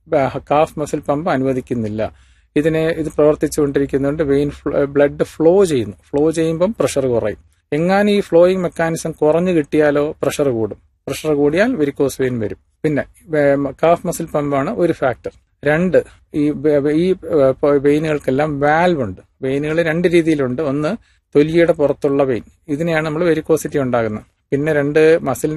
calf muscle pump അനുവദിക്കുന്നില്ല ഇതിനെ ഇത് പ്രവർത്തിച്ചുകൊണ്ടിരിക്കുന്നുണ്ട് വെയിൻ ബ്ലഡ് ഫ്ലോ ചെയ്യുന്നു ഫ്ലോ ചെയ്യുമ്പം പ്രഷർ കുറയും എങ്ങാനും ഈ ഫ്ലോയിങ് മെക്കാനിസം കുറഞ്ഞു കിട്ടിയാലോ പ്രഷർ കൂടും പ്രഷർ കൂടിയാൽ വെരിക്കോസ് വെയിൻ വരും പിന്നെ കാഫ് മസിൽ പമ്പാണ് ഒരു ഫാക്ടർ രണ്ട് ഈ ഈ വെയിനുകൾക്കെല്ലാം വാൽവ് ഉണ്ട് വെയിനുകൾ രണ്ട് രീതിയിലുണ്ട് ഒന്ന് തൊലിയുടെ പുറത്തുള്ള വെയിൻ ഇതിനെയാണ് നമ്മൾ വെരിക്കോസിറ്റി ഉണ്ടാകുന്നത് പിന്നെ രണ്ട് മസിൽ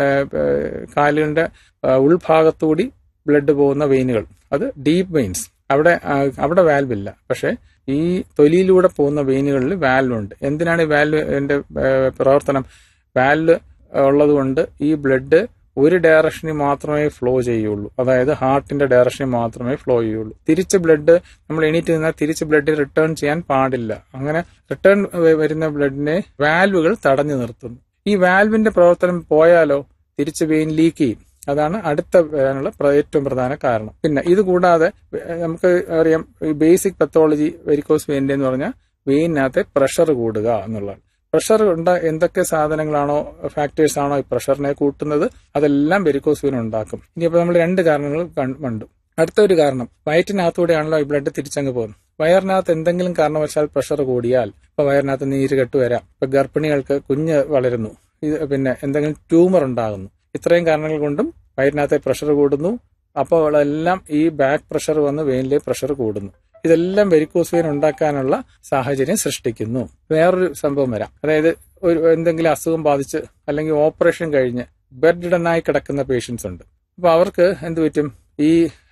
കാലുകളുടെ ഉൾഭാഗത്തുകൂടി ബ്ലഡ് പോകുന്ന വെയിനുകൾ അത് ഡീപ്പ് വെയിൻസ് അവിടെ അവിടെ വാൽവ് ഇല്ല പക്ഷെ ഈ തൊലിയിലൂടെ പോകുന്ന വെയിനുകളിൽ വാൽവ് ഉണ്ട് എന്തിനാണ് ഈ വാൽവിന്റെ പ്രവർത്തനം വാൽവ് ഉള്ളതുകൊണ്ട് ഈ ബ്ലഡ് ഒരു ഡയറക്ഷനിൽ മാത്രമേ ഫ്ലോ ചെയ്യുള്ളൂ അതായത് ഹാർട്ടിന്റെ ഡയറക്ഷനിൽ മാത്രമേ ഫ്ലോ ചെയ്യുള്ളൂ തിരിച്ച് ബ്ലഡ് നമ്മൾ എണീറ്റ് നിന്നാൽ തിരിച്ച് ബ്ലഡ് റിട്ടേൺ ചെയ്യാൻ പാടില്ല അങ്ങനെ റിട്ടേൺ വരുന്ന ബ്ലഡിനെ വാൽവുകൾ തടഞ്ഞു നിർത്തുന്നു ഈ വാൽവിന്റെ പ്രവർത്തനം പോയാലോ തിരിച്ച് വെയിൻ ലീക്ക് ചെയ്യും അതാണ് അടുത്ത വരാനുള്ള ഏറ്റവും പ്രധാന കാരണം പിന്നെ ഇത് കൂടാതെ നമുക്ക് അറിയാം ഈ ബേസിക് പത്തോളജി വെരിക്കോസ് വെയിൻ്റെ എന്ന് പറഞ്ഞാൽ വെയിനകത്തെ പ്രഷർ കൂടുക എന്നുള്ളതാണ് പ്രഷർ ഉണ്ട എന്തൊക്കെ സാധനങ്ങളാണോ ഫാക്ടേഴ്സ് ആണോ ഈ പ്രഷറിനെ കൂട്ടുന്നത് അതെല്ലാം വെരിക്കോസ് വെയിൻ ഉണ്ടാക്കും ഇനിയിപ്പോൾ നമ്മൾ രണ്ട് കാരണങ്ങൾ കണ്ടു അടുത്ത ഒരു കാരണം വയറ്റിനകത്തൂടെയാണല്ലോ ഈ ബ്ലഡ് തിരിച്ചങ്ങ് പോകുന്നത് വയറിനകത്ത് എന്തെങ്കിലും കാരണവശാൽ പ്രഷർ കൂടിയാൽ ഇപ്പൊ വയറിനകത്ത് നീര് കെട്ട് വരാം ഇപ്പൊ ഗർഭിണികൾക്ക് കുഞ്ഞ് വളരുന്നു ഇത് പിന്നെ എന്തെങ്കിലും ട്യൂമർ ഉണ്ടാകുന്നു ഇത്രയും കാരണങ്ങൾ കൊണ്ടും വയറിനകത്തെ പ്രഷർ കൂടുന്നു അപ്പോൾ എല്ലാം ഈ ബാക്ക് പ്രഷർ വന്ന് വെയിനിലെ പ്രഷർ കൂടുന്നു ഇതെല്ലാം വെരിക്കോസ് വെയിൻ ഉണ്ടാക്കാനുള്ള സാഹചര്യം സൃഷ്ടിക്കുന്നു വേറൊരു സംഭവം വരാം അതായത് ഒരു എന്തെങ്കിലും അസുഖം ബാധിച്ച് അല്ലെങ്കിൽ ഓപ്പറേഷൻ കഴിഞ്ഞ് ബെഡ്ഡനായി കിടക്കുന്ന പേഷ്യൻസ് ഉണ്ട് അപ്പൊ അവർക്ക് എന്ത് പറ്റും ഈ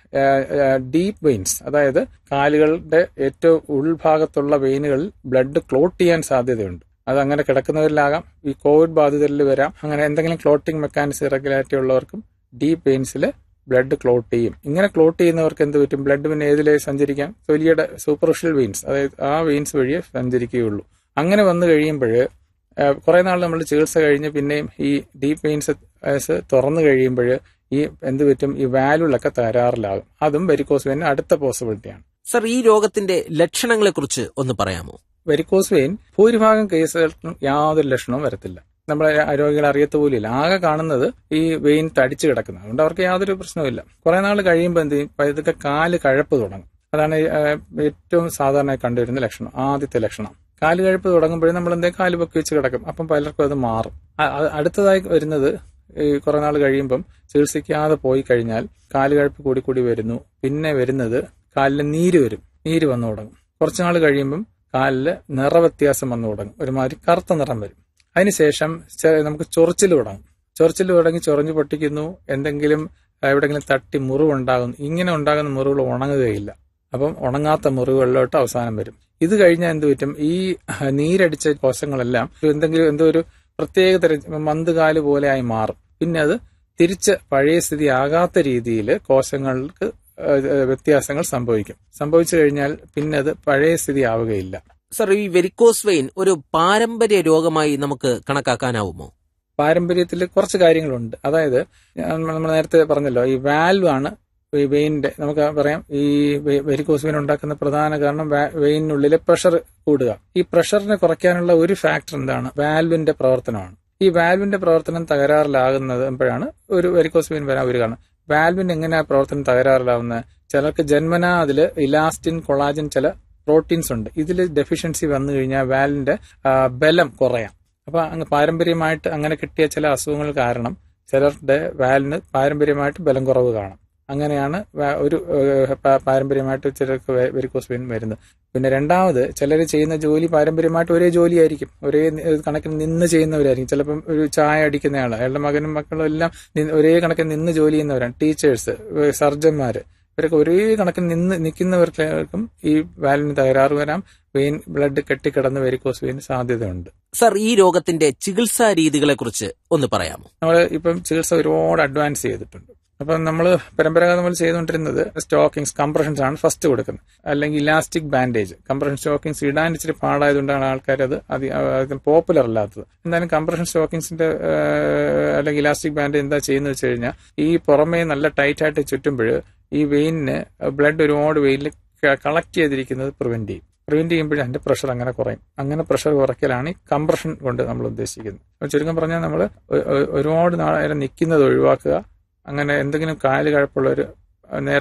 ഡീപ്പ് വെയിൻസ് അതായത് കാലുകളുടെ ഏറ്റവും ഉൾഭാഗത്തുള്ള വെയിനുകളിൽ ബ്ലഡ് ക്ലോട്ട് ചെയ്യാൻ സാധ്യതയുണ്ട് അത് അങ്ങനെ കിടക്കുന്നവരിലാകാം ഈ കോവിഡ് ബാധിതരിൽ വരാം അങ്ങനെ എന്തെങ്കിലും ക്ലോട്ടിംഗ് മെക്കാനിസം ഇറഗുലാരിറ്റി ഉള്ളവർക്കും ഡീപ്പ് വെയിൻസിൽ ബ്ലഡ് ക്ലോട്ട് ചെയ്യും ഇങ്ങനെ ക്ലോട്ട് ചെയ്യുന്നവർക്ക് എന്ത് പറ്റും ബ്ലഡ് പിന്നെ ഏതിലേ സഞ്ചരിക്കാം തൊലിയുടെ സൂപ്പർഫിഷ്യൽ വെയിൻസ് അതായത് ആ വെയിൻസ് വഴിയേ സഞ്ചരിക്കുകയുള്ളൂ അങ്ങനെ വന്നു കഴിയുമ്പോൾ കുറെ നാൾ നമ്മൾ ചികിത്സ കഴിഞ്ഞ് പിന്നെയും ഈ ഡീപ്പ് വെയിൻസ് തുറന്നു കഴിയുമ്പോൾ ഈ എന്ത് പറ്റും ഈ വാലുകളൊക്കെ തകരാറിലാകും അതും വെരിക്കോസ് വെയിൻ അടുത്ത പോസിബിലിറ്റിയാണ് സർ ഈ രോഗത്തിന്റെ ലക്ഷണങ്ങളെ കുറിച്ച് ഒന്ന് പറയാമോ വെരിക്കോസ് വെയിൻ ഭൂരിഭാഗം കേസുകൾക്കും യാതൊരു ലക്ഷണവും വരത്തില്ല നമ്മളെ രോഗികൾ അറിയത്ത പോലില്ല ആകെ കാണുന്നത് ഈ വെയിൻ തടിച്ചു കിടക്കുന്നത് അതുകൊണ്ട് അവർക്ക് യാതൊരു പ്രശ്നവുമില്ല കുറെ നാൾ കഴിയുമ്പോൾ എന്ത് ചെയ്യും ഇതൊക്കെ കാല് കഴപ്പ് തുടങ്ങും അതാണ് ഏറ്റവും സാധാരണ കണ്ടുവരുന്ന ലക്ഷണം ആദ്യത്തെ ലക്ഷണം കാല് കഴപ്പ് തുടങ്ങുമ്പോഴേ നമ്മൾ എന്തേ കാല് പൊക്കി വെച്ച് കിടക്കും അപ്പം പലർക്കും അത് മാറും അടുത്തതായി വരുന്നത് ഈ കുറെ നാൾ കഴിയുമ്പം ചികിത്സിക്കാതെ പോയി കഴിഞ്ഞാൽ കാല് കഴപ്പ് കൂടി കൂടി വരുന്നു പിന്നെ വരുന്നത് കാലിൽ നീര് വരും നീര് വന്നു തുടങ്ങും കുറച്ചു നാൾ കഴിയുമ്പം കാലിൽ നിറവ്യത്യാസം വന്നു തുടങ്ങും ഒരുമാതിരി കറുത്ത നിറം വരും അതിനുശേഷം നമുക്ക് ചൊറിച്ചിൽ തുടങ്ങും ചൊറിച്ചിൽ തുടങ്ങി ചൊറിഞ്ഞു പൊട്ടിക്കുന്നു എന്തെങ്കിലും എവിടെങ്കിലും തട്ടി മുറിവുണ്ടാകുന്നു ഇങ്ങനെ ഉണ്ടാകുന്ന മുറിവുകൾ ഉണങ്ങുകയില്ല അപ്പം ഉണങ്ങാത്ത മുറിവുകളിലോട്ട് അവസാനം വരും ഇത് കഴിഞ്ഞാൽ എന്ത് പറ്റും ഈ നീരടിച്ച കോശങ്ങളെല്ലാം എന്തെങ്കിലും എന്തോ ഒരു പ്രത്യേക തരം മന്തുകാല് പോലെ ആയി മാറും പിന്നെ അത് തിരിച്ച് പഴയ സ്ഥിതി ആകാത്ത രീതിയിൽ കോശങ്ങൾക്ക് വ്യത്യാസങ്ങൾ സംഭവിക്കും സംഭവിച്ചു കഴിഞ്ഞാൽ പിന്നെ അത് പഴയ സ്ഥിതി ആവുകയില്ല സർ ഈ വെരിക്കോസ് വെയിൻ ഒരു പാരമ്പര്യ രോഗമായി നമുക്ക് കണക്കാക്കാനാവുമോ പാരമ്പര്യത്തിൽ കുറച്ച് കാര്യങ്ങളുണ്ട് അതായത് നമ്മൾ നേരത്തെ പറഞ്ഞല്ലോ ഈ വാൽവ് ആണ് ഈ വെയിനിന്റെ നമുക്ക് പറയാം ഈ വെരിക്കോസ് വെയിൻ ഉണ്ടാക്കുന്ന പ്രധാന കാരണം വെയിനുള്ളിലെ പ്രഷർ കൂടുക ഈ പ്രഷറിനെ കുറയ്ക്കാനുള്ള ഒരു ഫാക്ടർ എന്താണ് വാൽവിന്റെ പ്രവർത്തനമാണ് ഈ വാൽവിന്റെ പ്രവർത്തനം തകരാറിലാകുന്നപ്പോഴാണ് ഒരു വെരിക്കോസ് വെയിൻ വരാൻ ഒരു കാരണം വാൽവിന്റെ എങ്ങനെയാ പ്രവർത്തനം തകരാറിലാവുന്നത് ചിലർക്ക് ജന്മന അതിൽ ഇലാസ്റ്റിൻ കൊളാജൻ ചില പ്രോട്ടീൻസ് ഉണ്ട് ഇതിൽ ഡെഫിഷ്യൻസി വന്നു കഴിഞ്ഞാൽ വാലിന്റെ ബലം കുറയാം അപ്പൊ അങ്ങ് പാരമ്പര്യമായിട്ട് അങ്ങനെ കിട്ടിയ ചില അസുഖങ്ങൾ കാരണം ചിലരുടെ വാലിന് പാരമ്പര്യമായിട്ട് ബലം കുറവ് കാണും അങ്ങനെയാണ് ഒരു പാരമ്പര്യമായിട്ട് ചിലർക്ക് വെരിക്കോസ് വെയിൻ വരുന്നത് പിന്നെ രണ്ടാമത് ചിലർ ചെയ്യുന്ന ജോലി പാരമ്പര്യമായിട്ട് ഒരേ ജോലിയായിരിക്കും ഒരേ കണക്കിന് നിന്ന് ചെയ്യുന്നവരായിരിക്കും ചിലപ്പം ഒരു ചായ അടിക്കുന്നയാൾ അയാളുടെ മകനും മക്കളും എല്ലാം ഒരേ കണക്കിന് നിന്ന് ജോലി ചെയ്യുന്നവരാണ് ടീച്ചേഴ്സ് സർജന്മാര് ഇവരൊക്കെ ഒരേ കണക്കിന് നിന്ന് നിൽക്കുന്നവർക്കും ഈ വാലിന് തകരാറ് വരാം വെയിൻ ബ്ലഡ് കെട്ടിക്കിടന്ന് വെരിക്കോസ് വെയിൻ സാധ്യതയുണ്ട് സർ ഈ രോഗത്തിന്റെ ചികിത്സാ രീതികളെ കുറിച്ച് ഒന്ന് പറയാമോ നമ്മൾ ഇപ്പം ചികിത്സ ഒരുപാട് അഡ്വാൻസ് ചെയ്തിട്ടുണ്ട് അപ്പം നമ്മൾ പരമ്പരാഗതം നമ്മൾ ചെയ്തുകൊണ്ടിരുന്നത് സ്റ്റോക്കിങ്സ് കംപ്രഷൻസ് ആണ് ഫസ്റ്റ് കൊടുക്കുന്നത് അല്ലെങ്കിൽ ഇലാസ്റ്റിക് ബാൻഡേജ് കംപ്രഷൻ സ്റ്റോക്കിങ്സ് ഇടാൻ ഇച്ചിരി പാടായതുകൊണ്ടാണ് ആൾക്കാർ അത് അധികം പോപ്പുലർ അല്ലാത്തത് എന്തായാലും കംപ്രഷൻ സ്റ്റോക്കിങ്സിന്റെ അല്ലെങ്കിൽ ഇലാസ്റ്റിക് ബാൻഡേജ് എന്താ ചെയ്യുന്നത് വെച്ച് കഴിഞ്ഞാൽ ഈ പുറമേ നല്ല ടൈറ്റ് ആയിട്ട് ചുറ്റുമ്പോൾ ഈ വെയിനിന് ബ്ലഡ് ഒരുപാട് വെയിനിൽ കളക്ട് ചെയ്തിരിക്കുന്നത് പ്രിവെന്റ് ചെയ്യും പ്രിവെന്റ് ചെയ്യുമ്പോഴേ അതിന്റെ പ്രഷർ അങ്ങനെ കുറയും അങ്ങനെ പ്രഷർ കുറയ്ക്കലാണ് ഈ കംപ്രഷൻ കൊണ്ട് നമ്മൾ ഉദ്ദേശിക്കുന്നത് ചുരുക്കം പറഞ്ഞാൽ നമ്മൾ ഒരുപാട് നേരം നിൽക്കുന്നത് ഒഴിവാക്കുക അങ്ങനെ എന്തെങ്കിലും കാല് കഴപ്പുള്ള ഒരു നേരത്തെ